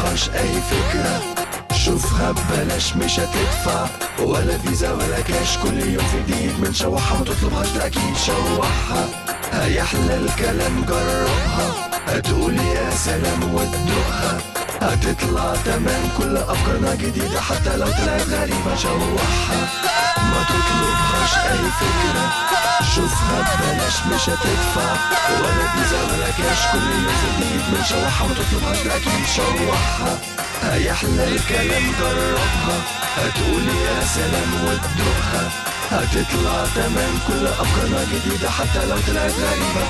تطلبهاش اي فكرة شوفها ببلاش مش هتدفع ولا فيزا ولا كاش كل يوم في جديد من شوحها ما تطلبهاش ده اكيد شوحها هيحلى الكلام جربها هتقول يا سلام وتدوقها هتطلع تمام كل افكارنا جديدة حتى لو طلعت غريبة شوحها ما تطلبهاش اي فكرة شوفها ببلاش مش هتدفع ولا فيزا ولا كاش كل يوم في جديد من شوحها ما تطلبهاش ده اكيد شوحها هيحلى الكلام جربها هتقول يا سلام وتدوقها هتطلع تمام كل افكارنا جديدة حتى لو طلعت غريبة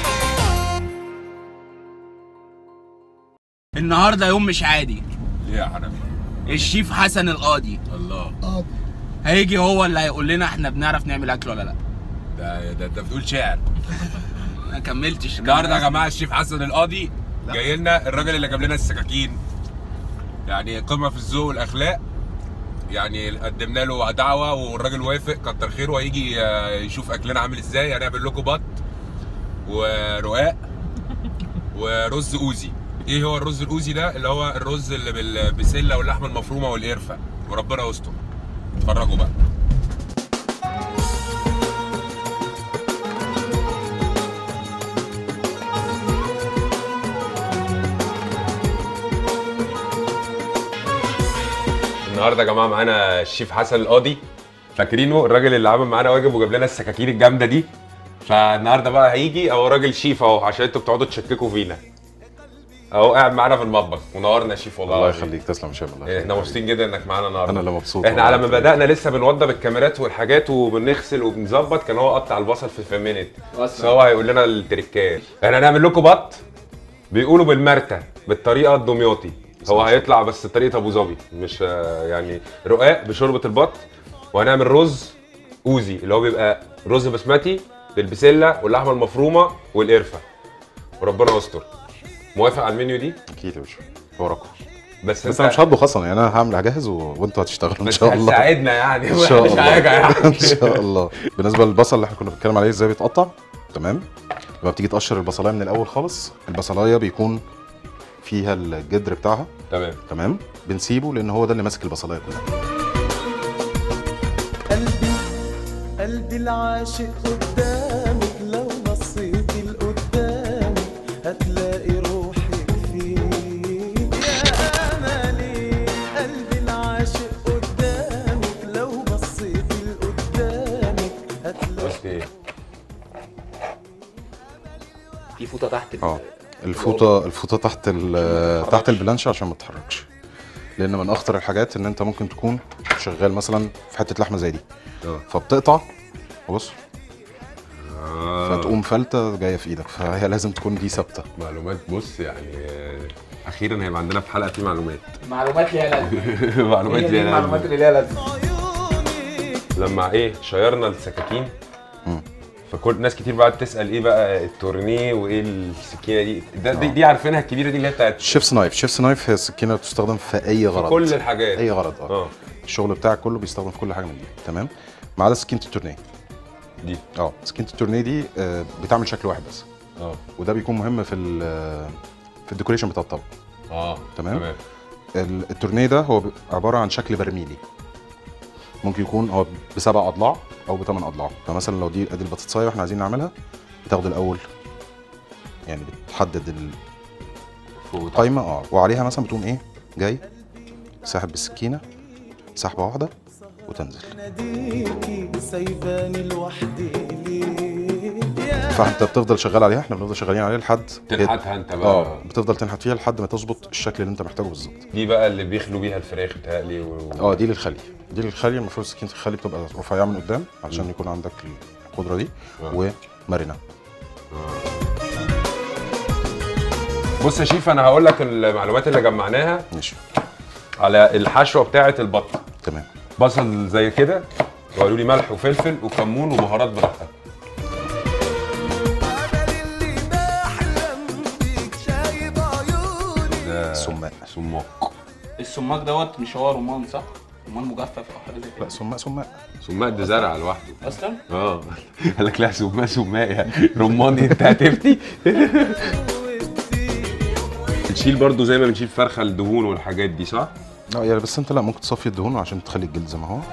النهارده يوم مش عادي ليه يا حنفي الشيف حسن القاضي الله هيجي هو اللي هيقول لنا احنا بنعرف نعمل اكل ولا لا ده ده انت بتقول شعر ما كملتش النهارده يا جماعه الشيف حسن القاضي جاي لنا الراجل اللي جاب لنا السكاكين يعني قمه في الذوق والاخلاق يعني قدمنا له دعوه والراجل وافق كتر خيره هيجي آه، يشوف اكلنا عامل ازاي هنعمل لكم بط ورقاق ورز اوزي ايه هو الرز الاوزي ده اللي هو الرز اللي بالبسله واللحمه المفرومه والقرفه وربنا يستر اتفرجوا بقى النهارده يا جماعه معانا الشيف حسن القاضي فاكرينه الراجل اللي عمل معانا واجب وجاب لنا السكاكين الجامده دي فالنهارده بقى هيجي اهو راجل شيف اهو عشان انتوا بتقعدوا تشككوا فينا اهو قاعد معانا في المطبخ ونورنا يا شيف والله الله العظيم. يخليك تسلم يا شباب الله احنا يخليك. مبسوطين جدا انك معانا النهارده انا اللي مبسوط احنا والله. على ما بدانا لسه بنوضب الكاميرات والحاجات وبنغسل وبنظبط كان هو قطع البصل في فمنت بس هو هيقول لنا التريكات احنا هنعمل لكم بط بيقولوا بالمرتة بالطريقه الدمياطي هو هيطلع بس طريقه ابو ظبي مش آه، يعني رقاق بشوربه البط وهنعمل رز اوزي اللي هو بيبقى رز بسمتي بالبسله واللحمه المفرومه والقرفه وربنا يستر موافق على المنيو دي اكيد يا باشا وراكم بس بس انا مش هطبخ اصلا يعني انا هعمل هجهز و... وانتوا هتشتغلوا ان بس شاء الله هتساعدنا يعني ان شاء مش الله حاجه يعني ان شاء الله بالنسبه للبصل اللي احنا كنا بنتكلم عليه ازاي بيتقطع تمام لما بتيجي تقشر البصلايه من الاول خالص البصلايه بيكون فيها الجدر بتاعها تمام تمام بنسيبه لان هو ده اللي ماسك البصلايه كلها قلبي قلبي العاشق قدامك لو بصيتي لقدامك هتلاقي روحك فيك يا املي قلبي العاشق قدامك لو بصيتي لقدامك هتلاقي بس ايه في فوطه تحت ال- اه الفوطه الفوطه تحت ال- تحت البلانش عشان ما تتحركش لان من اخطر الحاجات ان انت ممكن تكون شغال مثلا في حته لحمه زي دي اه فبتقطع بص آه. فتقوم فلته جايه في ايدك فهي لازم تكون دي ثابته معلومات بص يعني آه، اخيرا هيبقى عندنا في حلقه في معلومات معلومات ليها لازمه معلومات هي دي ليها المعلومات لازمة. اللي ليها لازمه عيونك لما ايه شيرنا السكاكين مم. فكل ناس كتير بقى تسال ايه بقى التورنيه وايه السكينه دي ده دي, دي عارفينها الكبيره دي اللي هي بتاعت شيفس نايف شيفس نايف هي السكينه بتستخدم في اي غرض كل الحاجات اي غرض اه اه الشغل بتاعك كله بيستخدم في كل حاجه من دي تمام ما عدا سكينه التورنيه دي اه سكينه التورنيه دي آه، بتعمل شكل واحد بس اه وده بيكون مهم في ال- في الديكوريشن بتاع الطبق اه تمام. ال- التورنيه ده هو ب- عباره عن شكل برميلي ممكن يكون هو بسبع اضلاع او بثمان اضلاع فمثلا لو دي ادي البطاطسايه واحنا عايزين نعملها بتاخد الاول يعني بتحدد فوق وتحت. القايمه اه وعليها مثلا بتقوم ايه جاي ساحب بالسكينه سحبه واحده وتنزل ناديكي سايباني لوحدي ليه يا فانت بتفضل شغال عليها احنا بنفضل شغالين عليها لحد تنحتها انت بقى اه بتفضل تنحت فيها لحد ما تظبط الشكل اللي انت محتاجه بالظبط دي بقى اللي بيخلوا بيها الفراخ بتهيألي و... اه دي للخلي دي للخلي المفروض سكينه الخلي بتبقى رفيعه من قدام علشان يكون عندك القدره دي آه. ومرنه بص يا شيف انا هقول لك المعلومات اللي جمعناها ماشي على الحشوه بتاعه البط تمام بصل زي كده وقالوا لي ملح وفلفل وكمون وبهارات براحتك أنا اللي بحلم بيك شايف عيوني ده سماق سماق السماق دوت مش هو رمان صح؟ رمان مجفف او حاجه زي لا كده سماق سماق سماق ده زرع لوحده اصلا اه قال لك لا سماق سماق يا رماني انت هتفتي بتشيل برضو زي ما بنشيل فرخه الدهون والحاجات دي صح؟ لا يعني بس انت لا ممكن تصفي الدهون عشان تخلي الجلد زي ما هو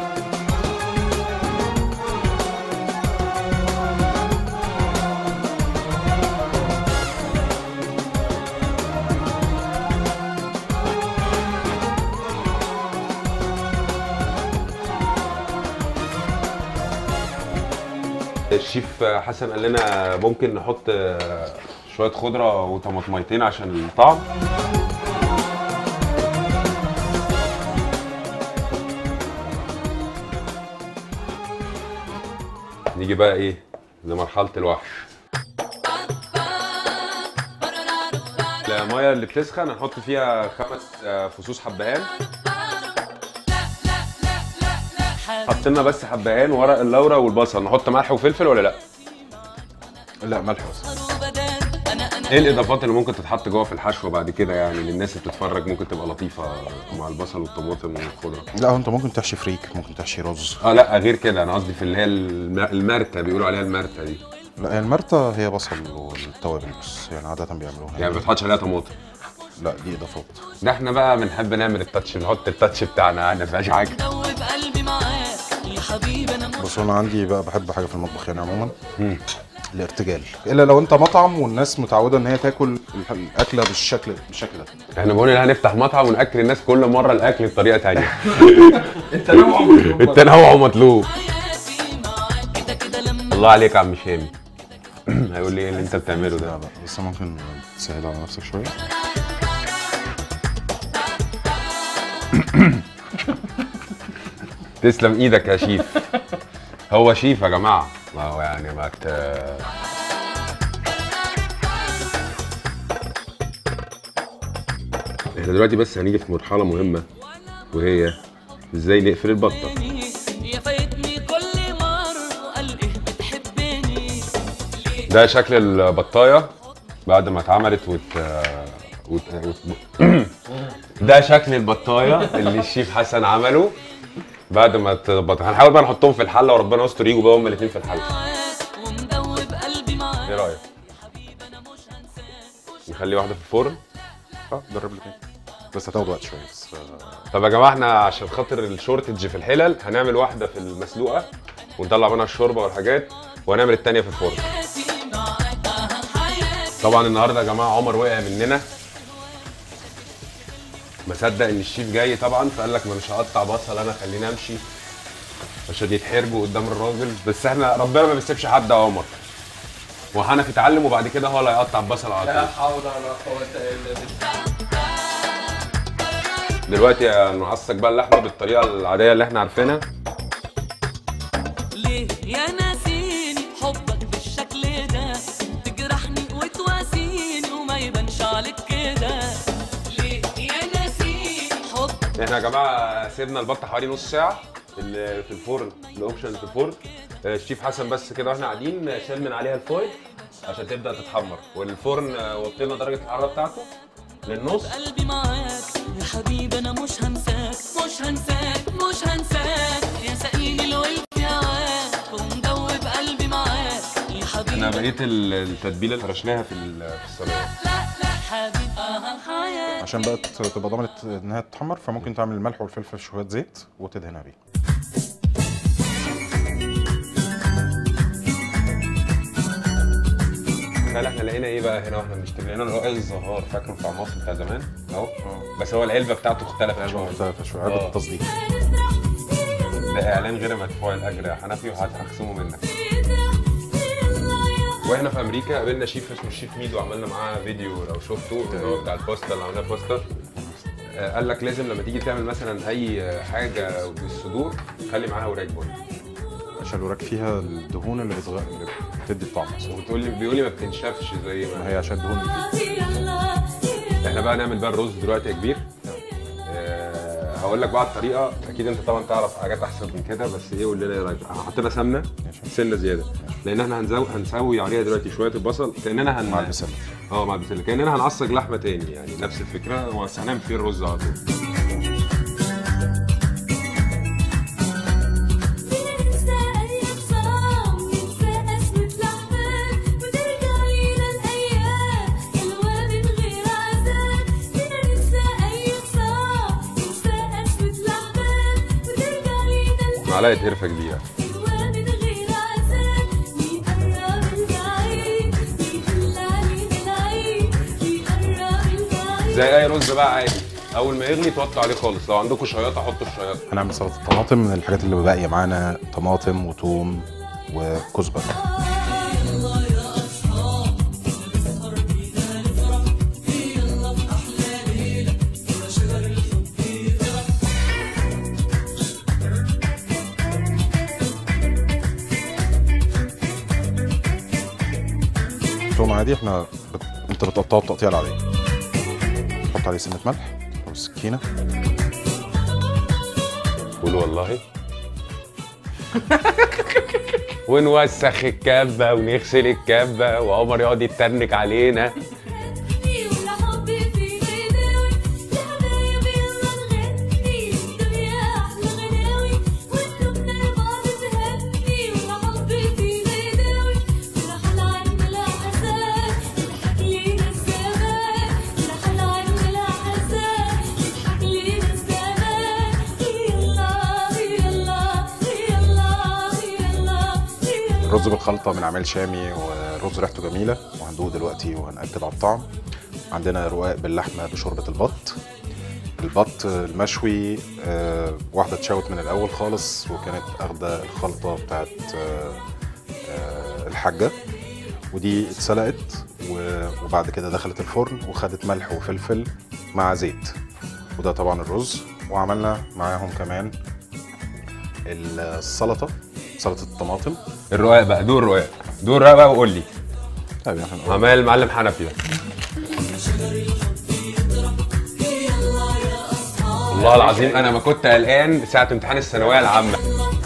الشيف حسن قال لنا ممكن نحط آه، شويه خضره وطماطميتين عشان الطعم نيجي بقى ايه لمرحله الوحش الميه اللي بتسخن هنحط فيها خمس آه، فصوص حبهان حطينا بس حبهان ورق اللورا والبصل نحط ملح وفلفل ولا لا لا ملح بس ايه الاضافات اللي ممكن تتحط جوه في الحشوه بعد كده يعني للناس اللي بتتفرج ممكن تبقى لطيفه مع البصل والطماطم والخضره لا هو انت ممكن تحشي فريك ممكن تحشي رز اه لا غير كده انا قصدي في اللي هي الم- المرته بيقولوا عليها المرته دي لا هي المرتة هي بصل والتوابل بس يعني عادة بيعملوها يعني ما بتحطش عليها طماطم لا دي اضافات ده احنا بقى بنحب نعمل التاتش نحط التاتش بتاعنا يعني ما فيهاش حاجه دوب قلبي معاك يا حبيبي انا مش بس انا عندي بقى بحب حاجه في المطبخ يعني عموما مم. الارتجال الا لو انت مطعم والناس متعوده ان هي تاكل الح- الاكله بالشكل بالشكل ده احنا بنقول ان هنفتح مطعم وناكل الناس كل مره الاكل بطريقه تانية التنوع مطلوب. التنوع مطلوب حياتي معاك كده كده لما الله عليك يا عم شامي هيقول لي ايه اللي انت بتعمله لا ده لا بس ممكن تسهل على نفسك شويه تسلم ايدك يا شيف هو شيف يا جماعه ما هو يعني ما ت... احنا دلوقتي بس هنيجي في مرحله مهمه وهي ازاي نقفل البطه يا فايتني كل مرة قال ايه بتحبني ده شكل البطايه بعد ما اتعملت وت... وت... وت... ده شكل البطايه اللي الشيف حسن عمله بعد ما تبط هنحاول بقى نحطهم في الحله وربنا يستر يجوا بقى هما الاثنين في الحله معاك ومدوب قلبي معاك ايه رايك حبيبي انا مش هنساك نخلي واحده في الفرن اه جرب الاثنين بس هتاخد وقت شويه بس آه، طب يا جماعه احنا عشان خاطر الشورتج في الحلل هنعمل واحده في المسلوقه ونطلع منها الشوربه والحاجات وهنعمل التانيه في الفرن حياتي معاك آه حياتي طبعا النهارده يا جماعه عمر وقع مننا ما صدق ان الشيف جاي طبعا فقال لك ما مش هقطع بصل انا خليني امشي عشان يتحرجوا قدام الراجل بس احنا ربنا ما بيسيبش حد يا عمر وحنفي اتعلم وبعد كده هو اللي هيقطع البصل على لا طول حول ولا قوة الا بالله دلوقتي نعصق بقى اللحمه بالطريقه العاديه اللي احنا عارفينها ليه يا ناسيني حبك بالشكل ده تجرحني وتواسيني وما يبانش عليك كده ليه يا ناسيني حبك احنا يا جماعه سيبنا البطه حوالي نص ساعه في ال- في الفرن الاوبشن اللي في الفرن آه، الشيف حسن بس كده واحنا قاعدين آه، شال من عليها الفويل عشان تبدا تتحمر والفرن آه، وطينا درجه الحراره بتاعته للنص قلبي معاك يا حبيبي انا مش هنساك مش هنساك مش هنساك يا سقيني الولف يا عاك ومدوب قلبي معاك يا حبيبي احنا بقيه ال- التتبيله اللي فرشناها في ال- في الصينيه لا لا حبيبي اه حياتي عشان بقى ت- تبقى ضمنت انها تتحمر فممكن تعمل الملح والفلفل في شويه زيت وتدهنها بيه تخيل احنا لقينا ايه بقى هنا واحنا بنشتري لقينا رقاق الزهار فاكره بتاع مصر بتاع زمان اهو بس هو العلبه بتاعته اختلفت شويه مختلفه شويه آه. علبه التصديق ده اعلان غير مدفوع الاجر يا حنفي وهخصمه منك واحنا في امريكا قابلنا شيف اسمه الشيف ميدو عملنا معاه فيديو لو شفته اللي هو بتاع الباستا اللي عملناه باستا آه، قال لك لازم لما تيجي تعمل مثلا اي حاجه بالصدور خلي معاها وراك برضه عشان الوراك فيها الدهون اللي بتغ... اللي بتدي الطعم اصلا وبتقول لي بيقول لي ما بتنشفش زي ما ما هي عشان الدهون احنا بقى نعمل بقى الرز دلوقتي يا كبير آه، هقول لك بقى الطريقه اكيد انت طبعا تعرف حاجات احسن من كده بس ايه قول لنا ايه رايك حطينا سمنه سنه زياده لان احنا هنزو... هنسوي عليها دلوقتي شويه البصل كاننا هن... مع البسله اه مع البسله كاننا هنعصج لحمه تاني يعني نفس الفكره بس هنعمل فيه الرز على طول ننسى أي خصام ننسى أسمة لحظة وترجع لينا الأيام حلوة من غير عذاب معلقه قرفه كبيره من غير عذاب بيقرب البعيد بيدلعني بالعيد بيقرب البعيد زي اي رز بقى عادي اول ما يغلي توطوا عليه خالص لو عندكم شياطه حطوا الشياطه هنعمل سلطه طماطم من الحاجات اللي باقيه معانا طماطم وثوم وكزبره توم عادي احنا بت... انت بتقطعه التقطيع العاديه تحط عليه سنه ملح والسكينه قولوا والله ونوسخ الكبه ونغسل الكبه وعمر يقعد يتنك علينا ولا حبي في غناوي لحبايبي يلا نغني الدنيا احلى غناوي وانتم بعض تهني ولا حبي في غناوي ولا حل عنا لا حزان يضحك لينا الزمان ولا حل عنا لا حزان يضحك لينا الزمان يلا يلا يلا يلا يلا الرز بالخلطه من عمال شامي والرز ريحته جميله وهندوق دلوقتي وهنأكد على الطعم عندنا رقاق باللحمه بشوربه البط البط المشوي آه، واحده اتشوت من الاول خالص وكانت اخده الخلطه بتاعت آه، آه، الحاجه ودي اتسلقت و- وبعد كده دخلت الفرن وخدت ملح وفلفل مع زيت وده طبعا الرز وعملنا معاهم كمان السلطه سلطه الطماطم الرقاق بقى دور الرقاق دور الرقاق بقى وقول لي طيب احنا نقول- عمال المعلم حنفي ده والله العظيم انا ما كنت قلقان ساعه امتحان الثانويه العامه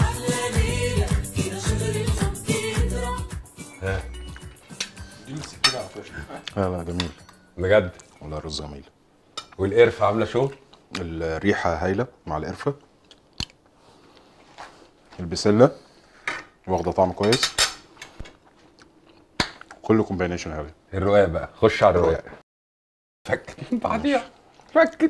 لا لا جميل بجد والله الرز جميل والقرفه عامله شو الريحه هايله مع القرفه البسله واخده طعم كويس كله كومبينيشن هاوي الرقاق بقى خش على الرقاق فكت بعديها فكت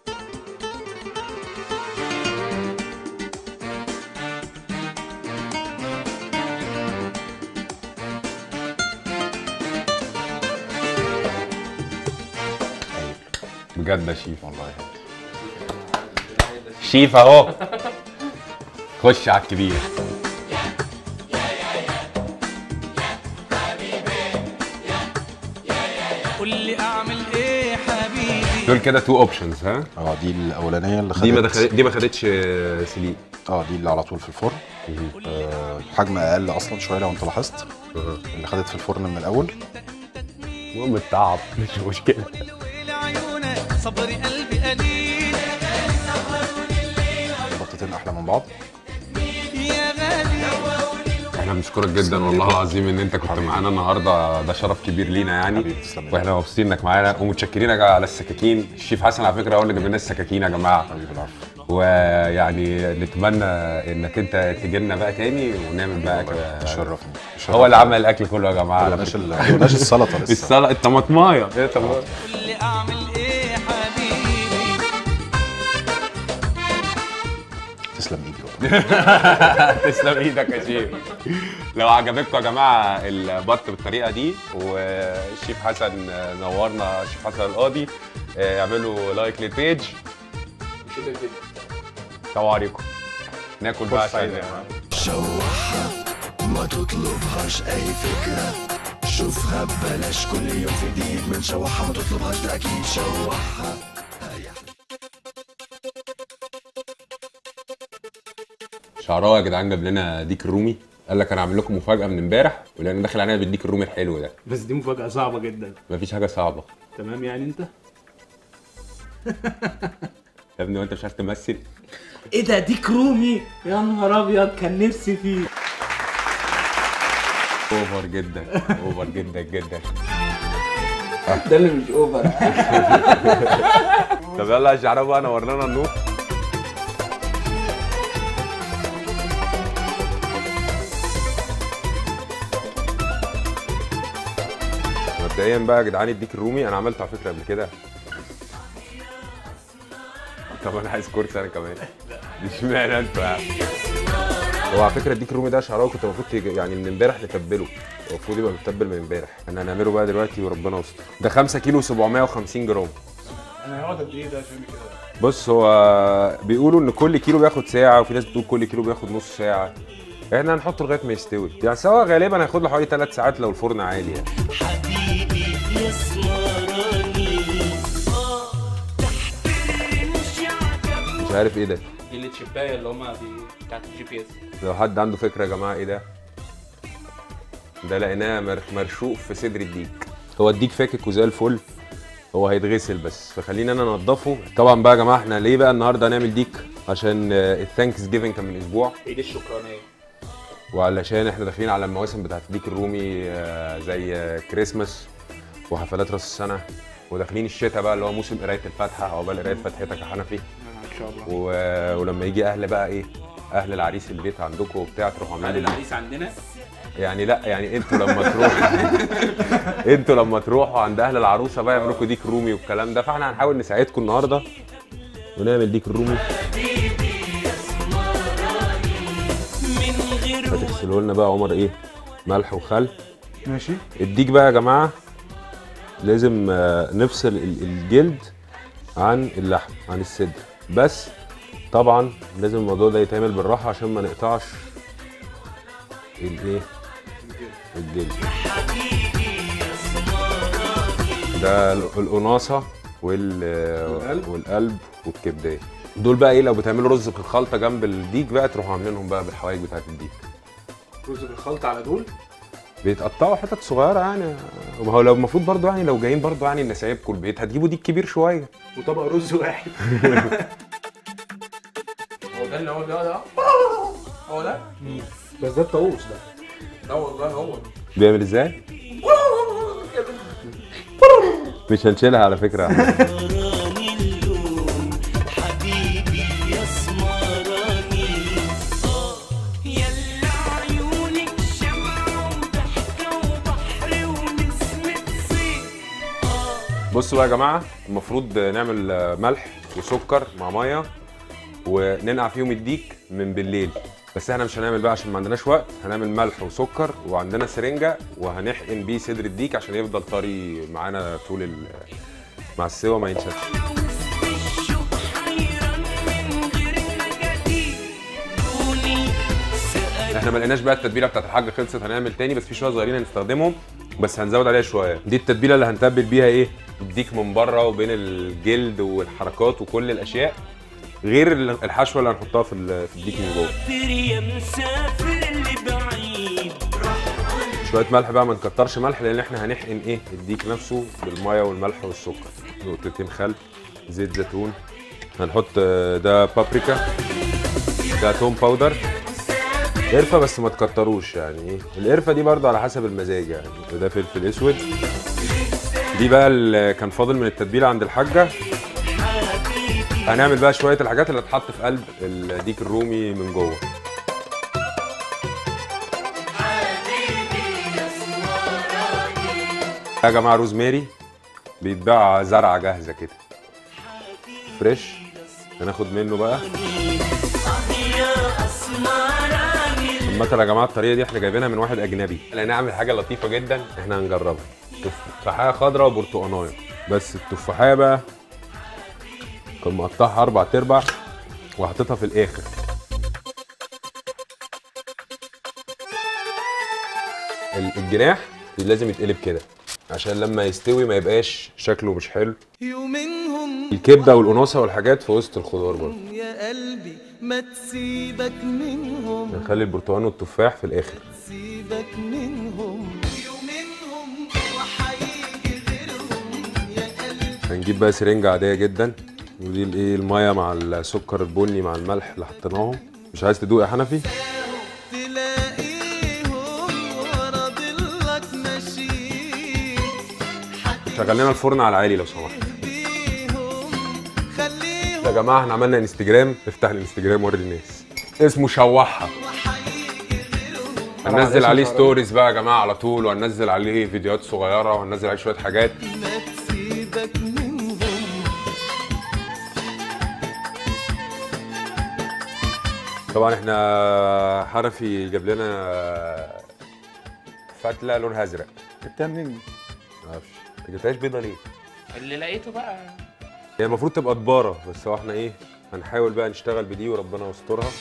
بجد يا شيف والله شيف اهو خش على الكبير قول لي اعمل ايه حبيبي دول كده تو اوبشنز ها اه دي الاولانيه اللي خدت دي ما دخلت دي ما خدتش آه، سليق اه دي اللي على طول في الفرن آه حجم اقل اصلا شويه لو انت لاحظت اللي خدت في الفرن من الاول المهم التعب مش مشكله لعيونك صبري قلبي قليل البطتين احلى من بعض يا غالي احنا بنشكرك جدا والله العظيم ان انت كنت معانا النهارده ده شرف كبير لينا يعني حبيبي، تسلم لي. واحنا مبسوطين انك معانا ومتشكرين يا- على السكاكين الشيف حسن على فكره هو اللي جاب لنا السكاكين يا جماعه حبيبي العفو ويعني نتمنى انك انت تجي لنا بقى تاني ونعمل بقى كده تشرفني هو اللي عمل الاكل كله يا جماعه ما على قلناش فكرة. ال- ما قلناش السلطه لسه السلطه الطماطمايه ايه طماطم قول لي اعمل ايه حبيبي تسلم ايدي بقى تسلم ايدك يا شيف لو عجبتكم يا جماعه البط بالطريقه دي والشيف حسن نورنا الشيف حسن القاضي آه، اعملوا لايك للبيج سلام عليكم ناكل بقى عشان شوحها ما تطلبهاش اي فكرة شوفها ببلاش كل يوم في جديد من شوحها ما تطلبهاش ده اكيد شوحها شعراوي يا جدعان جاب لنا ديك الرومي قال لك انا هعمل لكم مفاجاه من امبارح ولان داخل علينا بالديك الرومي الحلو ده بس دي مفاجأة صعبة جدا مفيش حاجه صعبه تمام يعني انت يا ابني وانت مش عارف تمثل ايه ده ديك رومي يا نهار ابيض كان نفسي فيه اوفر جدا اوفر جدا جدا ده اللي مش اوفر طب يلا يا شعراوي بقى نور لنا النور مبدئيا بقى يا جدعان الديك الرومي انا عملته على فكره قبل كده طب انا عايز كورس انا كمان اشمعنى انتوا يعني هو على فكره الديك الرومي ده شعراوي كنت المفروض يج- يعني من امبارح نتبله هو المفروض يبقى متبل من امبارح احنا هنعمله بقى دلوقتي وربنا يستر ده 5 كيلو 750 جرام انا هيقعد قد ايه ده عشان كده بص هو بيقولوا ان كل كيلو بياخد ساعه وفي ناس بتقول كل كيلو بياخد نص ساعه احنا هنحطه لغايه ما يستوي يعني سوا غالبا هياخد له حوالي 3 ساعات لو الفرن عالي يعني حبيبي يا سمراني اه تحت الرمش عجبني مش عارف ايه ده دي التشيبايه اللي هما بي... بتاعت الجي بي اس لو حد عنده فكره يا جماعه ايه ده ده لقيناه مر- مرشوق في صدر الديك هو الديك فاكك وزي الفل هو هيتغسل بس فخلينا انا انضفه طبعا بقى يا جماعه احنا ليه بقى النهارده هنعمل ديك عشان الثانكس جيفنج كان من اسبوع عيد الشكرانيه وعلشان احنا داخلين على المواسم بتاعت الديك الرومي آه، زي آه، كريسماس وحفلات راس السنه وداخلين الشتاء بقى اللي هو موسم قرايه الفاتحه عقبال قرايه فتحتك يا حنفي ان شاء الله و... ولما يجي اهل بقى ايه اهل العريس البيت عندكم وبتاع تروحوا هل عاملين له العريس عندنا يعني لا يعني انتوا لما تروحوا انتوا لما تروحوا عند اهل العروسه بقى يعملوا لكم ديك رومي والكلام ده فاحنا هنحاول نساعدكم النهارده ونعمل ديك الرومي من غير فتغسلوا لنا بقى عمر ايه ملح وخل ماشي الديك بقى يا جماعه لازم آه، نفصل ال- الجلد عن اللحم عن الصدر بس طبعا لازم الموضوع ده يتعمل بالراحه عشان ما نقطعش الايه الجلد ده ال- القناصه وال والقلب. والقلب والكبدايه دول بقى ايه لو بتعملوا رز بالخلطه جنب الديك بقى تروحوا عاملينهم بقى بالحوايج بتاعت الديك رز بالخلطه على دول بيتقطعوا حتت صغيره يعني ما هو لو المفروض برضو يعني لو جايين برضو يعني نسايبكم البيت هتجيبوا ديك كبير شويه وطبق رز واحد هو ده اللي هو ده ده هو ده بس ده الطاووس ده لا والله هو بيعمل ازاي؟ مش هنشيلها على فكره سمراني اللون حبيبي يا سمراني اه يلا عيونك شمعة وضحكة وبحر ونسمة صيف اه بصوا بقى يا جماعه المفروض نعمل آه، ملح وسكر مع ميه وننقع فيهم الديك من بالليل بس احنا مش هنعمل بقى عشان ما عندناش وقت هنعمل ملح وسكر وعندنا سرنجه وهنحقن بيه صدر الديك عشان يفضل طري معانا طول ال- مع السوا ما ينشفش وسط الشوق حيران من غير مجاديل دوني سأل احنا ما لقيناش بقى التتبيله بتاعت الحاجه خلصت هنعمل تاني بس في شويه صغيرين هنستخدمهم بس هنزود عليها شويه دي التتبيله اللي هنتبل بيها ايه الديك من بره وبين الجلد والحركات وكل الاشياء غير ال- الحشوه اللي هنحطها في ال- في الديك من جوه مسافر يا مسافر اللي بعيد شويه ملح بقى ما نكترش ملح لان احنا هنحقن ايه الديك نفسه بالميه والملح والسكر نقطتين خل زيت زيتون هنحط آه، ده بابريكا ده توم باودر قرفه بس ما تكتروش يعني ايه القرفه دي برضه على حسب المزاج يعني وده فلفل اسود دي بقى اللي كان فاضل من التتبيله عند الحاجه هنعمل بقى شويه الحاجات اللي هتحط في قلب الديك الرومي من جوه يا جماعه روزماري بيتباع زرعه جاهزه كده فريش هناخد منه بقى يا اسمراني عامة يا جماعه الطريقه دي احنا جايبينها من واحد اجنبي انا نعمل حاجه لطيفه جدا احنا هنجربها تفاحيه خضراء وبرتقانايه بس التفاحيه بقى كان مقطعها اربع تربع وحاططها في الاخر ال- الجناح لازم يتقلب كده عشان لما يستوي ما يبقاش شكله مش حلو يومينهم الكبده والقناصه والحاجات في وسط الخضار برضه يا قلبي ما تسيبك منهم نخلي البرتقال والتفاح في الاخر سيبك منهم يومينهم وحيجي غيرهم يا قلبي هنجيب بقى سرنجة عادية جدا ودي الايه المية مع السكر البني مع الملح اللي حطيناهم مش عايز تدوق يا حنفي تلاقيهم ورا ضلك ماشيين شغل لنا الفرن على العالي لو سمحت بيهم خليهم يا جماعة احنا عملنا انستجرام افتح الانستجرام وري الناس اسمه شوحها وحيجي غيرهم هننزل عليه ستوريز بقى يا جماعة على طول وهننزل عليه فيديوهات صغيرة وهننزل عليه شوية حاجات ما تسيبك منهم طبعا احنا حنفي جاب لنا فتله لونها ازرق جبتها منين؟ معرفش ما جبتهاش بيضه ليه؟ اللي لقيته بقى هي المفروض تبقى دباره بس هو احنا ايه هنحاول بقى نشتغل بدي وربنا يسترها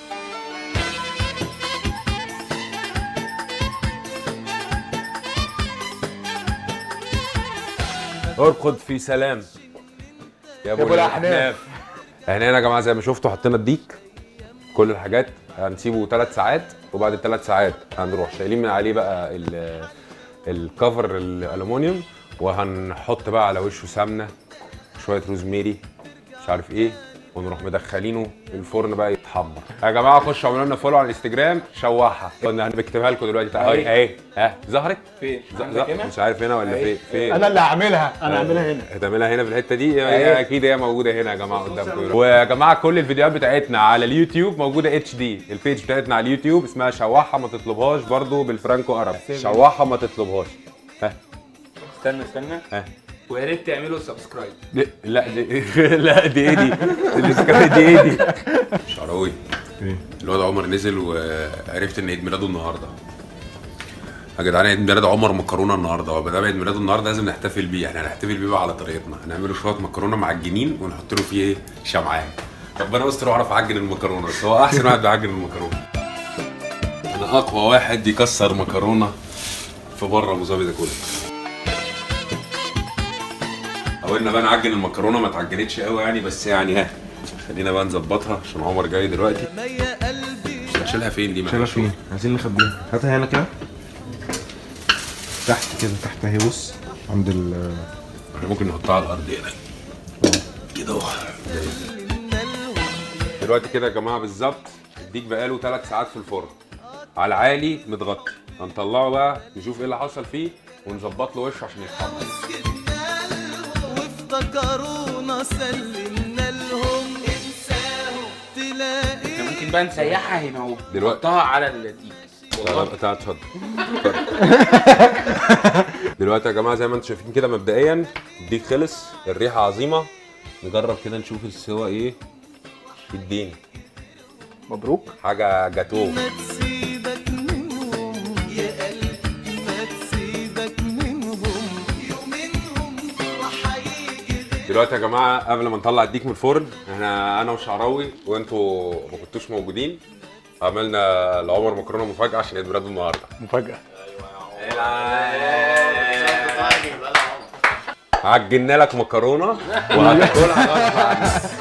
ارقد في سلام يا ابو أبو الأحناف. الاحناف احنا هنا يا جماعه زي ما شفتوا حطينا الديك كل الحاجات هنسيبه ثلاث ساعات وبعد الثلاث ساعات هنروح شايلين من عليه بقى ال- الكفر الالومنيوم وهنحط بقى على وشه سمنه شويه روزميري مش عارف ايه ونروح مدخلينه الفرن بقى يتحمر يا جماعه خشوا اعملوا لنا فولو على الانستجرام شواحه كنا هنكتبها لكم دلوقتي تعالى اهي ها ظهرت فين؟ ز- عندك ز- هنا؟ مش عارف هنا ولا فين فين انا اللي هعملها انا هعملها هنا هتعملها هنا في الحته دي هي اكيد هي موجوده هنا يا جماعه قدامكم ويا جماعه كل الفيديوهات بتاعتنا على اليوتيوب موجوده اتش دي البيج بتاعتنا على اليوتيوب اسمها شواحه ما تطلبهاش برضو بالفرانكو عرب شواحه ما تطلبهاش ها استنى استنى ها ويا ريت تعملوا سبسكرايب دي لا دي لا دي ايه دي السكاي دي ايه دي شعراوي الواد عمر نزل وعرفت ان عيد ميلاده النهارده يا جدعان عيد ميلاد عمر مكرونه النهارده هو ده عيد ميلاده النهارده لازم نحتفل بيه احنا هنحتفل بيه بقى على طريقتنا هنعمله شويه مكرونه معجنين ونحط له فيه ايه شمعان ربنا يستر واعرف اعجن المكرونه بس هو احسن واحد بيعجن المكرونه انا اقوى واحد يكسر مكرونه في بره ابو ظبي ده كله حاولنا بقى نعجن المكرونه ما اتعجنتش قوي يعني بس يعني ها خلينا بقى نظبطها عشان عمر جاي دلوقتي ما يا قلبي هشيلها فين دي شايلها معلش فين؟ عايزين نخبيها هاتها هنا كده تحت كده تحت اهي بص عند ال احنا ممكن نحطها على الارض هنا كده اهو دلوقتي كده يا جماعه بالظبط الديك بقاله ثلاث ساعات في الفرن على العالي متغطي هنطلعه بقى نشوف ايه اللي حصل فيه ونظبط له وشه عشان يتحمر وافتكرونا سلمنا لهم انساهم تلاقي احنا ممكن بقى نسيحها هنا اهو دلوقتي. نحطها على الديك والله تعال اتفضل دلوقتي يا جماعه زي ما انتم شايفين كده مبدئيا الديك خلص الريحه عظيمه نجرب كده نشوف السوا ايه اديني مبروك حاجه جاتوه ما تسيبك منهم يا قلبي ما تسيبك منهم يومينهم وحيجي دلوقتي يا جماعه قبل ما نطلع الديك من الفرن احنا انا وشعراوي وانتوا ما كنتوش موجودين عملنا لعمر مكرونه مفاجاه عشان عيد ميلاده النهارده مفاجأة عجلنا لك مكرونه وهتاكلها غصب عنك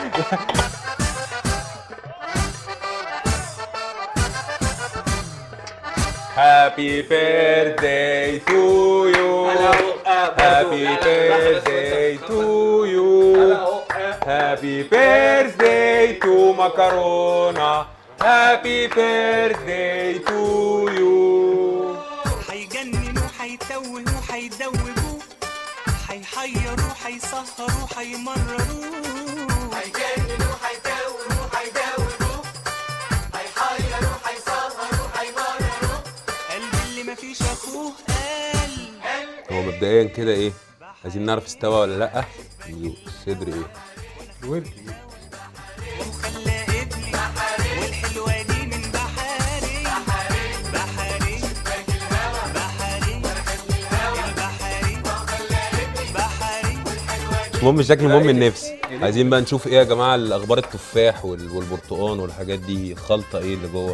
Happy birthday to you Happy birthday to you Happy birthday to macarona Happy birthday to you هيجننوا هيتوهوا هيدوبوا هيحيروا هيسهروا هيمرروا هيجننوا هيتوهوا هيدوبوا هيحيروا هيسهروا هيمرروا قلبي اللي مفيش اخوه قال هو مبدئيا كده ايه عايزين نعرف استوى ولا لا الصدر ايه وخلى ابني والحلوه دي من بحري بحري بحري البحري بحري المهم الشكل المهم النفس عايزين بقى نشوف ايه يا جماعه الاخبار التفاح وال- والبرتقال والحاجات دي خلطه ايه اللي جوه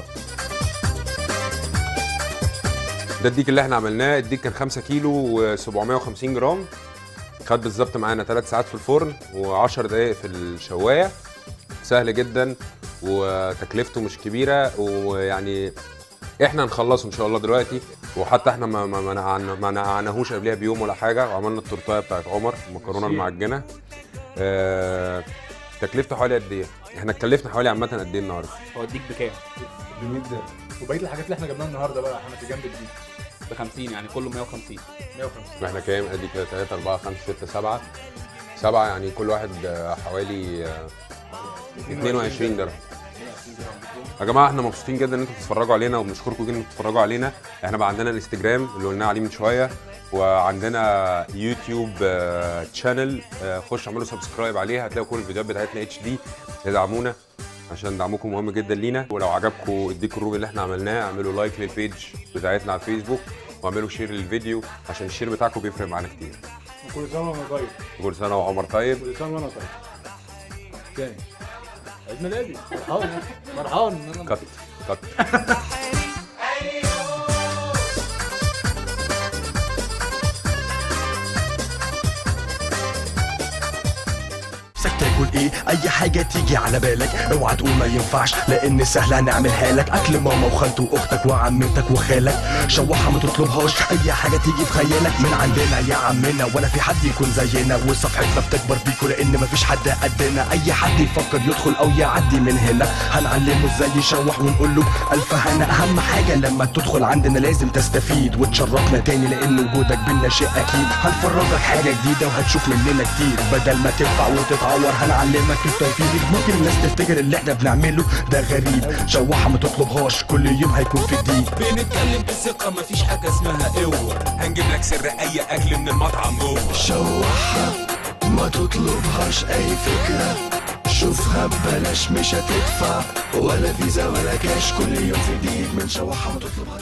ده الديك اللي احنا عملناه الديك كان 5 كيلو و750 جرام خد بالظبط معانا 3 ساعات في الفرن و10 دقائق في الشوايه سهل جدا وتكلفته مش كبيره ويعني احنا هنخلصه ان شاء الله دلوقتي وحتى احنا ما ما ما نقعنا- ما نقعناهوش قبلها بيوم ولا حاجه وعملنا التورتايه بتاعت عمر المكرونه المعجنه آه تكلفته حوالي قد ايه؟ احنا اتكلفنا حوالي عامه قد ايه النهارده؟ هو الديك بكام؟ ب 100 درهم وبقيه الحاجات اللي احنا جبناها النهارده بقى احنا في جنب الديك ب 50 يعني كله 150 150 احنا كام؟ ادي كده 3 4 5 6 7 7 يعني كل واحد آه، حوالي آه، 22 درهم يا جماعه احنا مبسوطين جدا ان انتم بتتفرجوا علينا وبنشكركم جدا ان انتم بتتفرجوا علينا احنا بقى عندنا الانستجرام اللي قلنا عليه من شويه وعندنا يوتيوب تشانل خش اعملوا سبسكرايب عليها هتلاقوا كل الفيديوهات بتاعتنا اتش دي ادعمونا عشان دعمكم مهم جدا لينا ولو عجبكم الديك الرومي اللي احنا عملناه اعملوا لايك للبيج بتاعتنا على الفيسبوك واعملوا شير للفيديو عشان الشير بتاعكم بيفرق معانا كتير وكل سنه وانا طيب كل سنه وعمر طيب كل سنه وانا طيب تاني عيد ميلادي فرحان فرحان ان انا كت كت نفسك تاكل ايه اي حاجه تيجي على بالك اوعى تقول ما ينفعش لان سهل هنعملها لك اكل ماما وخالته واختك وعمتك وخالك شوحها ما تطلبهاش اي حاجه تيجي في خيالك من عندنا يا عمنا ولا في حد يكون زينا وصفحتنا بتكبر بيكو لان مفيش حد قدنا اي حد يفكر يدخل او يعدي من هنا هنعلمه ازاي يشوح ونقول له الف هنا اهم حاجه لما تدخل عندنا لازم تستفيد وتشرفنا تاني لان وجودك بينا شيء اكيد هنفرجك حاجه جديده وهتشوف مننا كتير بدل ما تدفع وتتعور هنعلمك التوفيق ممكن الناس تفتكر اللي احنا بنعمله ده غريب شوحها ما تطلبهاش كل يوم هيكون في جديد بنتكلم بثقة مفيش حاجة اسمها قوة هنجيب لك سر أي أكل من المطعم جوه شوحها ما تطلبهاش اي فكرة شوفها ببلاش مش هتدفع ولا فيزا ولا كاش كل يوم في جديد من شوحها ما تطلبهاش